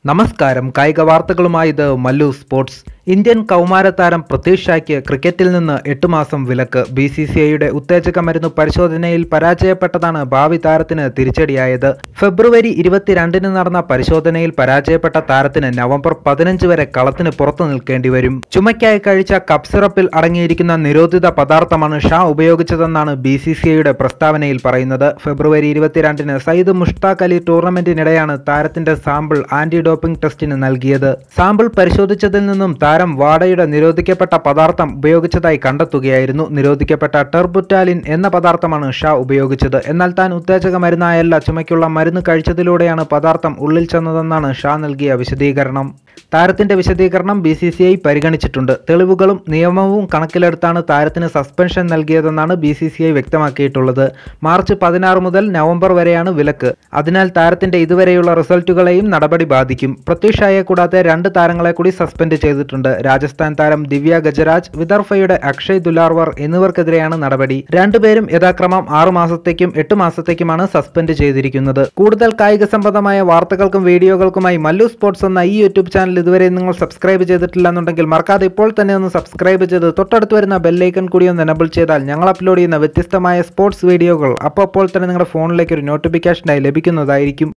നമസ്കാരം കായിക വാർത്തകളുമായി ഇത് മല്ലു സ്പോർട്സ് ഇന്ത്യൻ കൗമാരതാരം പ്രതീഷ് ഷായ്ക്ക് ക്രിക്കറ്റിൽ നിന്ന് എട്ട് മാസം വിലക്ക് ബി സി സി ഐയുടെ ഉത്തേജക മരുന്ന് പരിശോധനയിൽ പരാജയപ്പെട്ടതാണ് ഭാവി താരത്തിന് തിരിച്ചടിയായത് ഫെബ്രുവരി ഇരുപത്തിരണ്ടിന് നടന്ന പരിശോധനയിൽ പരാജയപ്പെട്ട താരത്തിന് നവംബർ പതിനഞ്ച് വരെ കളത്തിന് പുറത്തു നിൽക്കേണ്ടി വരും ചുമയ്ക്കായി കഴിച്ച കപ്പ് സിറപ്പിൽ അടങ്ങിയിരിക്കുന്ന നിരോധിത പദാർത്ഥമാണ് ഷാ ഉപയോഗിച്ചതെന്നാണ് ബി സി സി ഐയുടെ പ്രസ്താവനയിൽ പറയുന്നത് ഫെബ്രുവരി ഇരുപത്തിരണ്ടിന് സയ്യിദ് മുഷ്താഖ് അലി ടൂർണമെന്റിനിടെയാണ് താരത്തിന്റെ സാമ്പിൾ ആന്റി ഡോപ്പിംഗ് ടെസ്റ്റിന് നൽകിയത് സാമ്പിൾ പരിശോധിച്ചതിൽ നിന്നും താരം വാഡയുടെ നിരോധിക്കപ്പെട്ട പദാർത്ഥം ഉപയോഗിച്ചതായി കണ്ടെത്തുകയായിരുന്നു നിരോധിക്കപ്പെട്ട ടെർബുറ്റാലിൻ എന്ന പദാർത്ഥമാണ് ഷാ ഉപയോഗിച്ചത് എന്നാൽ താൻ ഉത്തേജക മരുന്നായല്ല ചുമയ്ക്കുള്ള മരുന്ന് കഴിച്ചതിലൂടെയാണ് പദാർത്ഥം ഉള്ളിൽ ചെന്നതെന്നാണ് ഷാ നൽകിയ വിശദീകരണം താരത്തിന്റെ വിശദീകരണം ബി സി സി ഐ പരിഗണിച്ചിട്ടുണ്ട് തെളിവുകളും നിയമവും കണക്കിലെടുത്താണ് താരത്തിന് സസ്പെൻഷൻ നൽകിയതെന്നാണ് ബി സി സി ഐ വ്യക്തമാക്കിയിട്ടുള്ളത് മാർച്ച് പതിനാറ് മുതൽ നവംബർ വരെയാണ് വിലക്ക് അതിനാൽ താരത്തിന്റെ ഇതുവരെയുള്ള റിസൾട്ടുകളെയും നടപടി ബാധിക്കും പ്രത്യുഷായെ കൂടാതെ രണ്ട് താരങ്ങളെ കൂടി സസ്പെൻഡ് ചെയ്തിട്ടുണ്ട് രാജസ്ഥാൻ താരം ദിവ്യ ഗജരാജ് വിദർഭയുടെ അക്ഷയ് ദുലാർവർ എന്നിവർക്കെതിരെയാണ് നടപടി രണ്ടുപേരും യഥാക്രമം ആറു മാസത്തേക്കും എട്ട് മാസത്തേക്കുമാണ് സസ്പെൻഡ് ചെയ്തിരിക്കുന്നത് കൂടുതൽ കായിക സംബന്ധമായ വാർത്തകൾക്കും വീഡിയോകൾക്കുമായി മല്ലു സ്പോർട്സ് എന്ന ഈ യൂട്യൂബ് ചാനൽ ഇതുവരെ നിങ്ങൾ സബ്സ്ക്രൈബ് ചെയ്തിട്ടില്ല എന്നുണ്ടെങ്കിൽ മറക്കാതെ ഇപ്പോൾ തന്നെ ഒന്ന് സബ്സ്ക്രൈബ് ചെയ്ത് തൊട്ടടുത്ത് വരുന്ന ബെല്ലൈക്കൺ കൂടി ഒന്ന് എനബിൾ ചെയ്താൽ ഞങ്ങൾ അപ്ലോഡ് ചെയ്യുന്ന വ്യത്യസ്തമായ സ്പോർട്സ് വീഡിയോകൾ അപ്പോൾ അപ്പോൾ തന്നെ നിങ്ങളുടെ ഫോണിലേക്ക് ഒരു നോട്ടിഫിക്കേഷനായി ലഭിക്കുന്നതായിരിക്കും